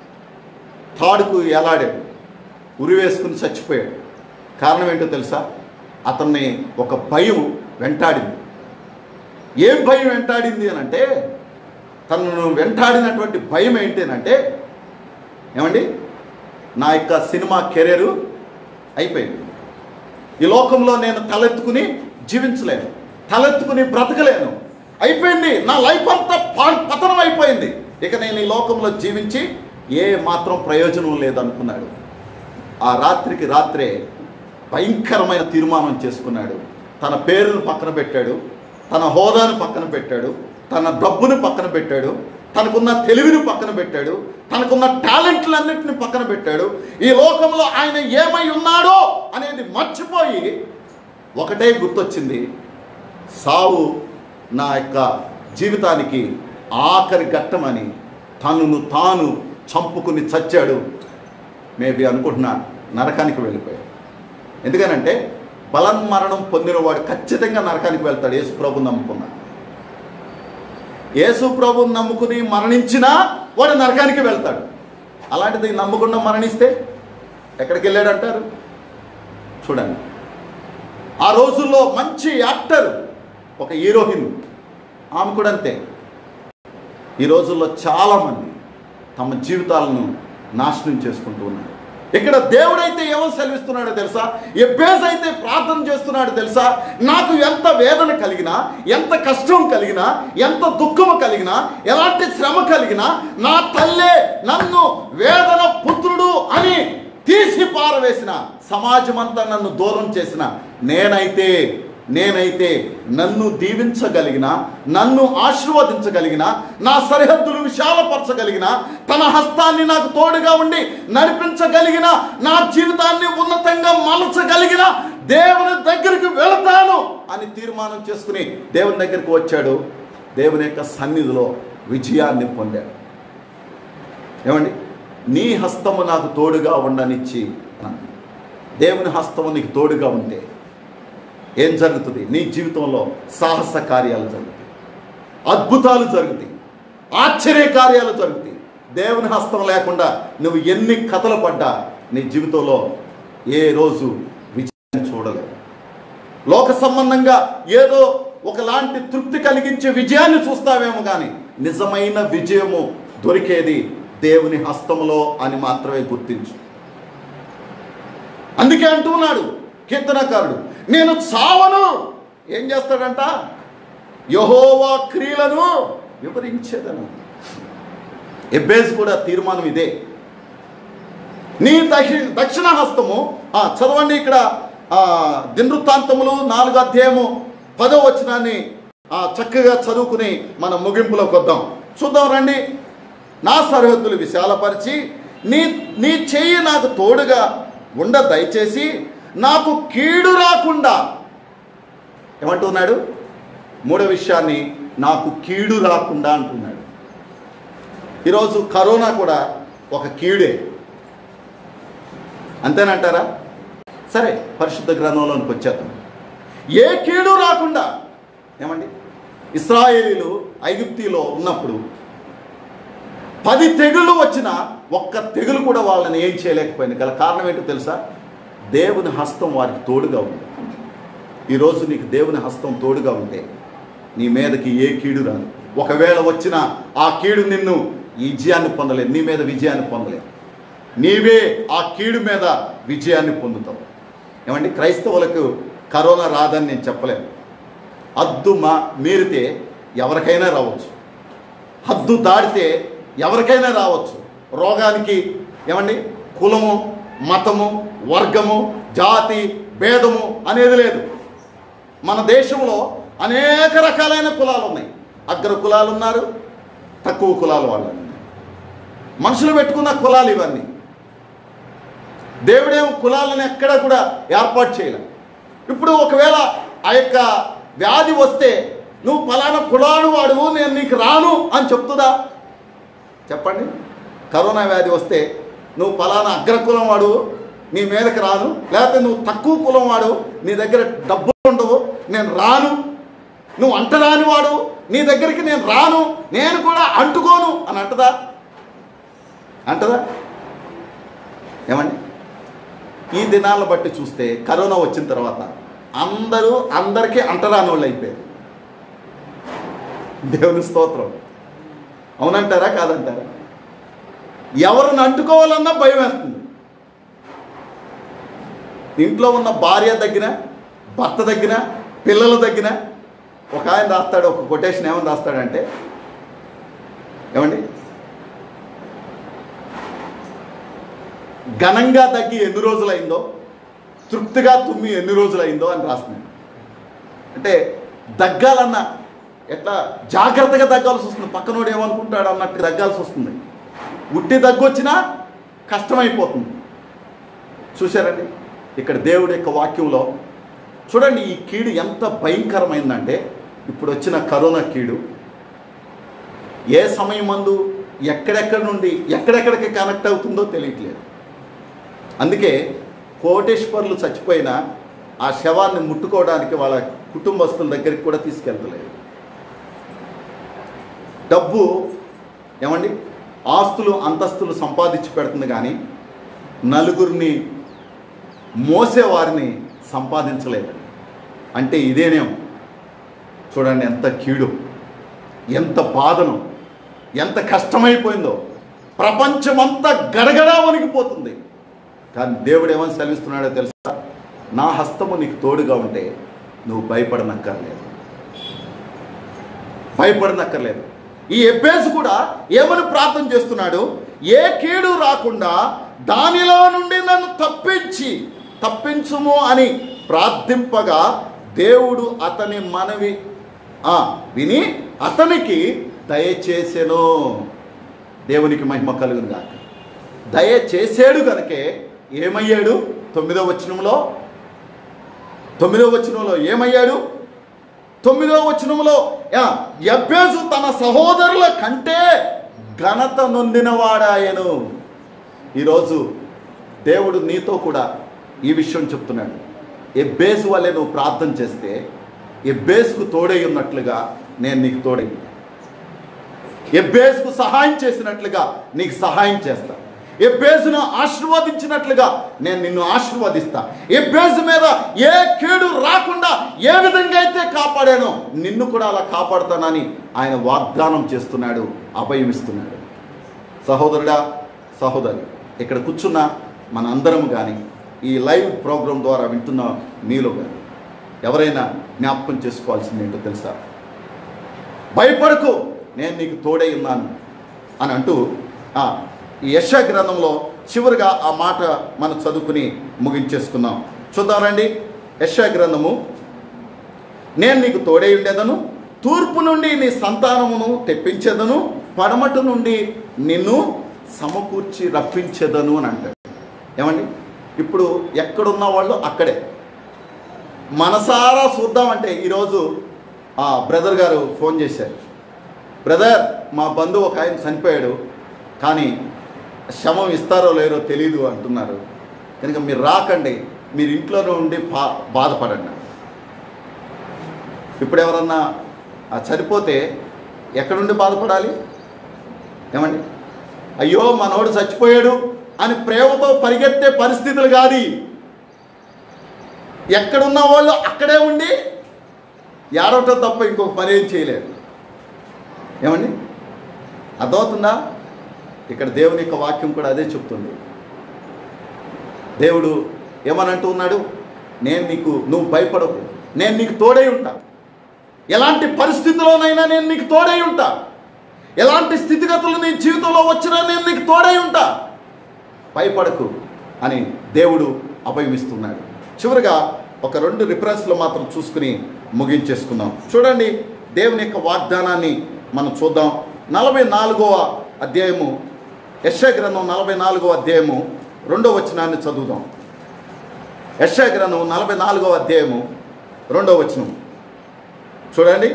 తాడుకు ఎలాడాడు ఉరివేసుకుని చచ్చిపోయాడు కారణం ఏంటో తెలుసా అతన్ని ఒక భయం వెంటాడింది ఏం భయం వెంటాడింది అని అంటే తనను వెంటాడినటువంటి భయం ఏంటి అని అంటే ఏమండి నా యొక్క సినిమా కెరీరు అయిపోయింది ఈ లోకంలో నేను తలెత్తుకుని జీవించలేను తలెత్తుకుని బ్రతకలేను అయిపోయింది నా లైఫ్ అంతా పా- పతనం అయిపోయింది ఇక నేను ఈ లోకంలో జీవించి ఏ మాత్రం ప్రయోజనం లేదనుకున్నాడు ఆ రాత్రికి రాత్రే భయంకరమైన తీర్మానం చేసుకున్నాడు తన పేరును పక్కన పెట్టాడు తన హోదాను పక్కన పెట్టాడు తన డబ్బును పక్కన పెట్టాడు తనకున్న తెలివిని పక్కన పెట్టాడు తనకున్న టాలెంట్లన్నింటిని పక్కన పెట్టాడు ఈ లోకంలో ఆయన ఏమై ఉన్నాడో అనేది మర్చిపోయి ఒకటే గుర్తొచ్చింది సావు నా యొక్క జీవితానికి ఆఖరి ఘట్టమని తనను తాను చంపుకుని చచ్చాడు మేబీ అనుకుంటున్నా నరకానికి వెళ్ళిపోయాడు ఎందుకనంటే బలన్మరణం పొందినవాడు ఖచ్చితంగా నరకానికి వెళ్తాడు యేసు ప్రభుని నమ్ముకున్నా యేసు ప్రభుని నమ్ముకుని మరణించినా వాడు నరకానికి వెళ్తాడు అలాంటిది నమ్మకుండా మరణిస్తే ఎక్కడికి వెళ్ళాడు అంటారు చూడండి ఆ రోజుల్లో మంచి యాక్టర్ ఒక హీరోయిన్ ఆమె కూడా అంతే ఈ రోజుల్లో చాలామంది తమ జీవితాలను నాశనం చేసుకుంటూ ఉన్నారు ఇక్కడ దేవుడైతే ఏమో సెలవిస్తున్నాడో తెలుసా ఎబ్బేస్ అయితే ప్రార్థన చేస్తున్నాడో తెలుసా నాకు ఎంత వేదన కలిగినా ఎంత కష్టం కలిగినా ఎంత దుఃఖము కలిగినా ఎలాంటి శ్రమ కలిగినా నా తల్లే నన్ను వేదన పుత్రుడు అని తీసి పారవేసిన సమాజం అంతా నన్ను దూరం చేసిన నేనైతే నేనైతే నన్ను దీవించగలిగిన నన్ను ఆశీర్వదించగలిగిన నా సరిహద్దులు విశాలపరచగలిగిన తన హస్తాన్ని నాకు తోడుగా ఉండి నడిపించగలిగిన నా జీవితాన్ని ఉన్నతంగా మలచగలిగిన దేవుని దగ్గరికి వెళతాను అని తీర్మానం చేసుకుని దేవుని దగ్గరికి వచ్చాడు దేవుని యొక్క సన్నిధిలో విజయాన్ని పొందాడు ఏమండి నీ హస్తము నాకు తోడుగా ఉండనిచ్చి అన్నాడు. దేవుని హస్తము నీకు తోడుగా ఉంటే ఏం జరుగుతుంది నీ జీవితంలో సాహస కార్యాలు జరుగుతాయి అద్భుతాలు జరుగుతాయి ఆశ్చర్య కార్యాలు జరుగుతాయి దేవుని హస్తం లేకుండా నువ్వు ఎన్ని కథలు పడ్డా నీ జీవితంలో ఏ రోజు విజయాన్ని చూడలేవు లోక సంబంధంగా ఏదో ఒకలాంటి తృప్తి కలిగించే విజయాన్ని చూస్తావేమో కానీ నిజమైన విజయము దొరికేది దేవుని హస్తములో అని మాత్రమే గుర్తించు అందుకే అంటున్నాడు కీర్తనకారుడు నేను చావను ఏం చేస్తాడంట యహోవా క్రియలను వివరించేదను ఎబ్బేజ్ కూడా తీర్మానం ఇదే నీ దక్షి దక్షిణ హస్తము ఆ, చదవండి ఇక్కడ ఆ, దినవృత్తాంతములు నాలుగు అధ్యాయము పదో వచనాన్ని ఆ, చక్కగా చదువుకుని మన ముగింపులోకి వద్దాం చూద్దాం రండి నా సరిహద్దులు విశాలపరిచి నీ నీ చెయ్యి నాకు తోడుగా ఉండ దయచేసి నాకు కీడు రాకుండా ఏమంటున్నాడు మూడో విషయాన్ని నాకు కీడు రాకుండా అంటున్నాడు ఈరోజు కరోనా కూడా ఒక కీడే అంతేనంటారా సరే పరిశుద్ధ గ్రంథంలోనికి వచ్చేద్దాం ఏ కీడు రాకుండా ఏమండి ఇస్రాయేలీలు ఐగుప్తిలో ఉన్నప్పుడు పది తెగుళ్ళు వచ్చినా ఒక్క తెగులు కూడా వాళ్ళని ఏం చేయలేకపోయింది గల కారణం ఏంటో తెలుసా దేవుని హస్తం వారికి తోడుగా ఉంది ఈరోజు నీకు దేవుని హస్తం తోడుగా ఉంటే నీ మీదకి ఏ కీడు రాదు ఒకవేళ వచ్చినా ఆ కీడు నిన్ను ఈ విజయాన్ని పొందలేదు నీ మీద విజయాన్ని పొందలేదు నీవే ఆ కీడు మీద విజయాన్ని పొందుతావు ఏమండి క్రైస్తవులకు కరోనా రాదని నేను చెప్పలేను హద్దు మా మీరితే ఎవరికైనా రావచ్చు హద్దు దాటితే ఎవరికైనా రావచ్చు రోగానికి ఏమండి కులము మతము వర్గము జాతి భేదము అనేది లేదు మన దేశంలో అనేక రకాలైన కులాలు ఉన్నాయి అగ్ర కులాలు ఉన్నారు తక్కువ కులాల వాళ్ళు ఉన్నారు. మనుషులు పెట్టుకున్న కులాలు ఇవన్నీ దేవుడేమో కులాలను ఎక్కడా కూడా ఏర్పాటు చేయలేదు ఇప్పుడు ఒకవేళ ఆ యొక్క వ్యాధి వస్తే నువ్వు ఫలానా కులాడు వాడువు నేను నీకు రాను అని చెప్తుందా చెప్పండి కరోనా వ్యాధి వస్తే నువ్వు ఫలానా అగ్రకులం వాడు నీ మీదకి రాను లేకపోతే నువ్వు తక్కువ కులం వాడు నీ దగ్గర డబ్బులు ఉండవు నేను రాను నువ్వు అంటరాని వాడు నీ దగ్గరికి నేను రాను నేను కూడా అంటుకోను అని అంటదా అంటదా ఏమండి ఈ దినాలను బట్టి చూస్తే కరోనా వచ్చిన తర్వాత అందరూ అందరికీ అంటరాని వాళ్ళు అయిపోయారు దేవుని స్తోత్రం అవునంటారా కాదంటారా ఎవరిని అంటుకోవాలన్నా భయం వేస్తుంది ఇంట్లో ఉన్న భార్య దగ్గర భర్త దగ్గర పిల్లల దగ్గర ఒక ఆయన రాస్తాడు ఒక కొటేషన్ ఏమని రాస్తాడంటే ఏమండి ఘనంగా తగ్గి ఎన్ని రోజులైందో తృప్తిగా తుమ్మి ఎన్ని రోజులైందో అని రాస్తున్నాడు అంటే దగ్గాలన్న ఎట్లా జాగ్రత్తగా దగ్గాల్సి వస్తుంది పక్కనోడు ఏమనుకుంటాడు అన్నట్టు దగ్గాల్సి వస్తుంది ఉట్టి దగ్గు వచ్చినా కష్టమైపోతుంది చూశారండి ఇక్కడ దేవుడి యొక్క వాక్యంలో చూడండి ఈ కీడు ఎంత భయంకరమైందంటే ఇప్పుడు వచ్చిన కరోనా కీడు ఏ సమయం మందు ఎక్కడెక్కడ నుండి ఎక్కడెక్కడికి కనెక్ట్ అవుతుందో తెలియట్లేదు అందుకే కోటేశ్వర్లు చచ్చిపోయిన ఆ శవాన్ని ముట్టుకోవడానికి వాళ్ళ కుటుంబస్తుల దగ్గరికి కూడా తీసుకెళ్తలేదు డబ్బు ఏమండి ఆస్తులు అంతస్తులు సంపాదించి పెడుతుంది కానీ నలుగురిని మోసేవారిని సంపాదించలేదు అంటే ఇదేనేమో చూడండి ఎంత కీడు ఎంత బాధను ఎంత కష్టమైపోయిందో ప్రపంచమంతా గడగడా వణికిపోతుంది కానీ దేవుడు ఏమని సెలవిస్తున్నాడో తెలుసా నా హస్తము నీకు తోడుగా ఉంటే నువ్వు భయపడనక్కర్లేదు భయపడనక్కర్లేదు ఈ ఎబ్బేసు కూడా ఏమని ప్రార్థన చేస్తున్నాడు ఏ కీడు రాకుండా దానిలో నుండి నన్ను తప్పించి తప్పించుము అని ప్రార్థింపగా దేవుడు అతని మనవి ఆ, విని అతనికి దయచేసెను దేవునికి మహిమ కలుగును గాక దయచేసాడు కనుకే ఏమయ్యాడు తొమ్మిదో వచనంలో తొమ్మిదో వచనంలో ఏమయ్యాడు తొమ్మిదో వచనంలో యా, యబ్బేసు తన సహోదరుల కంటే ఘనత నొందినవాడాయను ఈరోజు దేవుడు నీతో కూడా ఈ విషయం చెప్తున్నాడు ఎబ్బేసు వల్లే నువ్వు ప్రార్థన చేస్తే ఎబ్బేసుకు తోడై ఉన్నట్లుగా నేను నీకు తోడై ఎబ్బేసుకు సహాయం చేసినట్లుగా నీకు సహాయం చేస్తా ఎబ్బేసును ఆశీర్వదించినట్లుగా నేను నిన్ను ఆశీర్వదిస్తా ఎబ్బేసు మీద ఏ కీడు రాకుండా ఏ విధంగా అయితే కాపాడానో నిన్ను కూడా అలా కాపాడుతానని ఆయన వాగ్దానం చేస్తున్నాడు అభయం ఇస్తున్నాడు సహోదరుడా సహోదరి ఇక్కడ కూర్చున్న మన అందరం కానీ ఈ లైవ్ ప్రోగ్రాం ద్వారా వింటున్న మీలో కానీ ఎవరైనా జ్ఞాపకం చేసుకోవాల్సింది ఏంటో తెలుసా భయపడకు నేను నీకు తోడై ఉన్నాను అని అంటూ ఆ, ఈ యశ గ్రంథంలో చివరిగా ఆ మాట మనం చదువుకుని ముగించేసుకుందాం చూద్దాం రండి యశ గ్రంథము నేను నీకు తోడై ఉండేదను తూర్పు నుండి నీ సంతానమును తెప్పించేదను పడమటి నుండి నిన్ను సమకూర్చి రప్పించేదను అని అంటాడు ఏమండి ఇప్పుడు ఎక్కడున్న వాళ్ళు అక్కడే మనసారా చూద్దామంటే ఈరోజు ఆ బ్రదర్ గారు ఫోన్ చేశారు బ్రదర్ మా బంధువు ఒక ఆయన చనిపోయాడు కానీ శవం ఇస్తారో లేరో తెలీదు అంటున్నారు కనుక మీరు రాకండి మీరు ఇంట్లోనే ఉండి బా బాధపడండి ఇప్పుడు ఎవరన్నా ఆ చనిపోతే ఎక్కడుండి బాధపడాలి ఏమండి అయ్యో మనోడు చచ్చిపోయాడు అని ప్రేమతో పరిగెత్తే పరిస్థితులు కాదు ఇవి. ఎక్కడున్న వాళ్ళు అక్కడే ఉండి ఏడవటం తప్ప ఇంకొక పని ఏం చేయలేరు ఏమండి అర్థమవుతుందా ఇక్కడ దేవుని యొక్క వాక్యం కూడా అదే చెప్తుంది దేవుడు ఏమనంటూ ఉన్నాడు నేను నీకు నువ్వు భయపడకు నేను నీకు తోడై ఉంటా ఎలాంటి పరిస్థితిలోనైనా నేను నీకు తోడై ఉంటా ఎలాంటి స్థితిగతులు నీ జీవితంలో వచ్చినా నేను నీకు తోడై ఉంటా భయపడకు అని దేవుడు అభయమిస్తున్నాడు చివరిగా ఒక రెండు రిఫరెన్స్లు మాత్రం చూసుకుని ముగించేసుకుందాం చూడండి దేవుని యొక్క వాగ్దానాన్ని మనం చూద్దాం నలభై నాలుగవ అధ్యాయము యశ గ్రంథం నలభై నాలుగవ అధ్యాయము రెండో వచనాన్ని చదువుదాం యశ గ్రంథం నలభై నాలుగవ అధ్యాయము రెండో వచనం చూడండి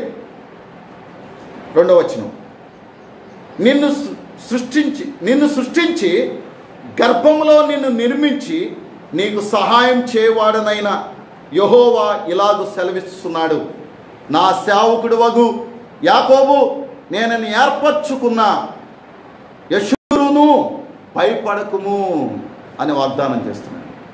రెండో వచనం నిన్ను సృ- సృష్టించి నిన్ను సృష్టించి గర్భంలో నిన్ను నిర్మించి నీకు సహాయం చేయవాడనైన యహోవా ఇలాగు సెలవిస్తున్నాడు నా సేవకుడు వగు యాకోబు నేనని ఏర్పరచుకున్న యశురును భయపడకుము అని వాగ్దానం చేస్తున్నాడు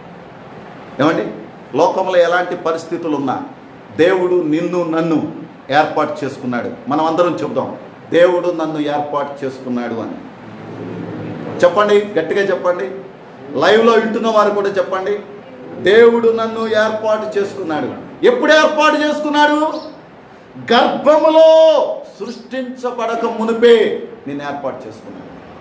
ఏమండి లోకంలో ఎలాంటి పరిస్థితులు ఉన్నా దేవుడు నిన్ను నన్ను ఏర్పాటు చేసుకున్నాడు మనం అందరం చెప్దాం దేవుడు నన్ను ఏర్పాటు చేసుకున్నాడు అని చెప్పండి గట్టిగా చెప్పండి లైవ్లో వింటున్న వారు కూడా చెప్పండి దేవుడు నన్ను ఏర్పాటు చేసుకున్నాడు ఎప్పుడు ఏర్పాటు చేసుకున్నాడు గర్భములో సృష్టించబడక మునిపే నేను ఏర్పాటు చేసుకున్నాడు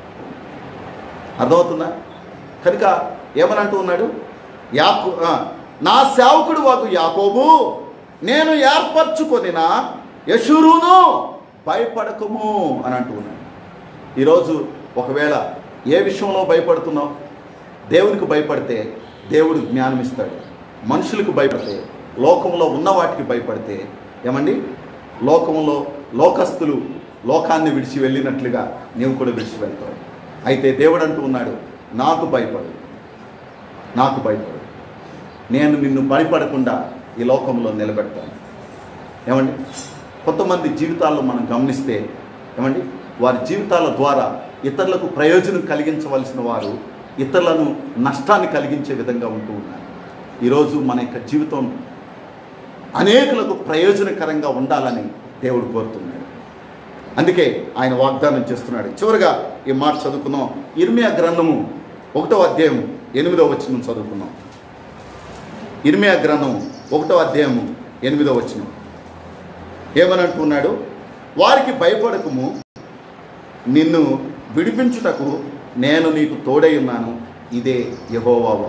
అర్థమవుతుందా కనుక ఏమని అంటూ ఉన్నాడు యాకు ఆ, నా సేవకుడు వాకు యాకోబు నేను ఏర్పరచుకొనిన యశురును భయపడకము అని అంటూ ఉన్నాడు ఈరోజు ఒకవేళ ఏ విషయంలో భయపడుతున్నావు దేవునికి భయపడితే దేవుడు జ్ఞానం ఇస్తాడు మనుషులకు భయపడితే లోకంలో ఉన్న వాటికి భయపడితే ఏమండి లోకంలో లోకస్తులు లోకాన్ని విడిచి వెళ్ళినట్లుగా నీవు కూడా విడిచి వెళ్తావు అయితే దేవుడు అంటూ ఉన్నాడు నాకు భయపడు నాకు భయపడు నేను నిన్ను భయపడకుండా ఈ లోకంలో నిలబెడతాను ఏమండి కొంతమంది జీవితాల్లో మనం గమనిస్తే ఏమండి వారి జీవితాల ద్వారా ఇతరులకు ప్రయోజనం కలిగించవలసిన వారు ఇతరులను నష్టాన్ని కలిగించే విధంగా ఉంటూ ఉన్నారు ఈరోజు మన యొక్క జీవితం అనేకులకు ప్రయోజనకరంగా ఉండాలని దేవుడు కోరుతున్నాడు అందుకే ఆయన వాగ్దానం చేస్తున్నాడు చివరిగా ఈ మాట చదువుకుందాం ఇర్మియా గ్రంథము ఒకటో అధ్యాయం ఎనిమిదో వచనం చదువుకుందాం ఇర్మియా గ్రంథం ఒకటో అధ్యాయము ఎనిమిదో వచనం ఏమని అంటున్నాడు వారికి భయపడకము నిన్ను విడిపించుటకు నేను నీకు తోడై ఉన్నాను ఇదే యహోవావా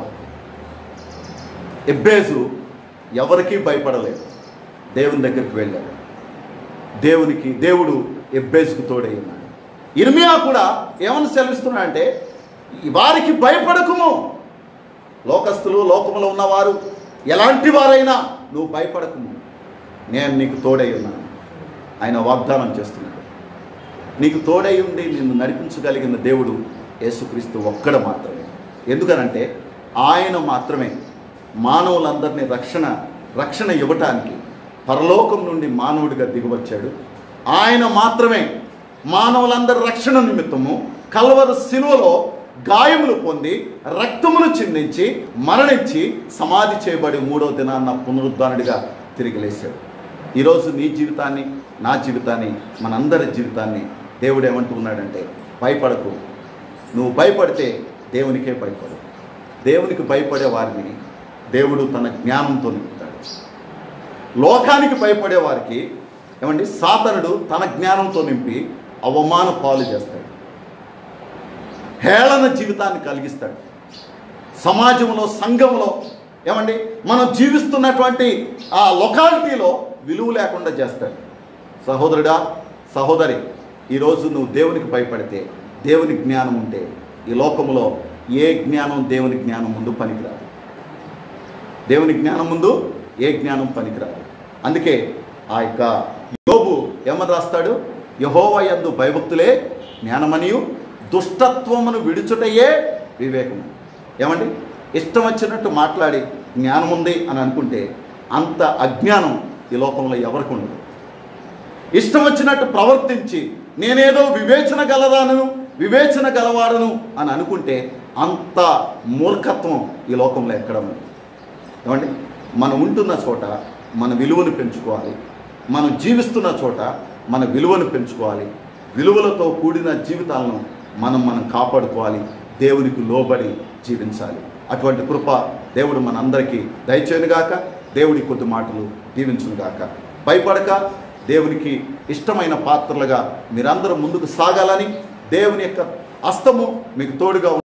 ఎబ్బేజు ఎవరికీ భయపడలేదు దేవుని దగ్గరికి వెళ్ళాడు దేవునికి దేవుడు ఎబ్బేజుకు తోడై ఉన్నాడు ఇర్మియా కూడా ఏమని సెలవిస్తున్నాడంటే వారికి భయపడకుము లోకస్తులు లోకములో ఉన్నవారు ఎలాంటి వారైనా నువ్వు భయపడకుము నేను నీకు తోడై ఉన్నాను ఆయన వాగ్దానం చేస్తున్నాడు నీకు తోడై ఉండి నిన్ను నడిపించగలిగిన దేవుడు యేసుక్రీస్తు ఒక్కడ మాత్రమే ఎందుకనంటే ఆయన మాత్రమే మానవులందరినీ రక్షణ రక్షణ ఇవ్వటానికి పరలోకం నుండి మానవుడిగా దిగివచ్చాడు ఆయన మాత్రమే మానవులందరి రక్షణ నిమిత్తము కల్వరు శిలువలో గాయములు పొంది రక్తమును చిందించి మరణించి సమాధి చేయబడి మూడో దినాన్న పునరుద్ధానుడిగా తిరిగి లేచాడు ఈరోజు నీ జీవితాన్ని నా జీవితాన్ని మనందరి జీవితాన్ని దేవుడు ఏమంటున్నాడంటే భయపడకు నువ్వు భయపడితే దేవునికే భయపడు దేవునికి భయపడే వారిని దేవుడు తన జ్ఞానంతో నింపుతాడు లోకానికి భయపడే వారికి ఏమండి సాతనుడు తన జ్ఞానంతో నింపి అవమాన పాలు చేస్తాడు హేళన జీవితాన్ని కలిగిస్తాడు సమాజంలో సంఘంలో ఏమండి మనం జీవిస్తున్నటువంటి ఆ లొకాలిటీలో విలువ లేకుండా చేస్తాడు సహోదరుడా సహోదరి ఈరోజు నువ్వు దేవునికి భయపడితే దేవుని జ్ఞానం ఉంటే ఈ లోకంలో ఏ జ్ఞానం దేవుని జ్ఞానం ముందు పనికిరాదు దేవుని జ్ఞానం ముందు ఏ జ్ఞానం పనికిరాదు అందుకే ఆ యొక్క యోబు ఏమని రాస్తాడు యహోవ యందు భయభక్తులే జ్ఞానమనియు దుష్టత్వమును విడుచుటయే వివేకము ఏమండి ఇష్టం వచ్చినట్టు మాట్లాడి జ్ఞానం ఉంది అని అనుకుంటే అంత అజ్ఞానం ఈ లోకంలో ఎవరికి ఉండదు ఇష్టం వచ్చినట్టు ప్రవర్తించి నేనేదో వివేచన గలదాను వివేచన గలవాడను అని అనుకుంటే అంత మూర్ఖత్వం ఈ లోకంలో ఎక్కడ ఉంది ఏమండి మనం ఉంటున్న చోట మన విలువను పెంచుకోవాలి మనం జీవిస్తున్న చోట మన విలువను పెంచుకోవాలి విలువలతో కూడిన జీవితాలను మనం మనం కాపాడుకోవాలి దేవునికి లోబడి జీవించాలి అటువంటి కృప దేవుడు మనందరికీ దయచేయునుగాక దేవుడి కొద్ది మాటలు దీవించునుగాక భయపడక దేవునికి ఇష్టమైన పాత్రలుగా మీరందరూ ముందుకు సాగాలని దేవుని యొక్క హస్తము మీకు తోడుగా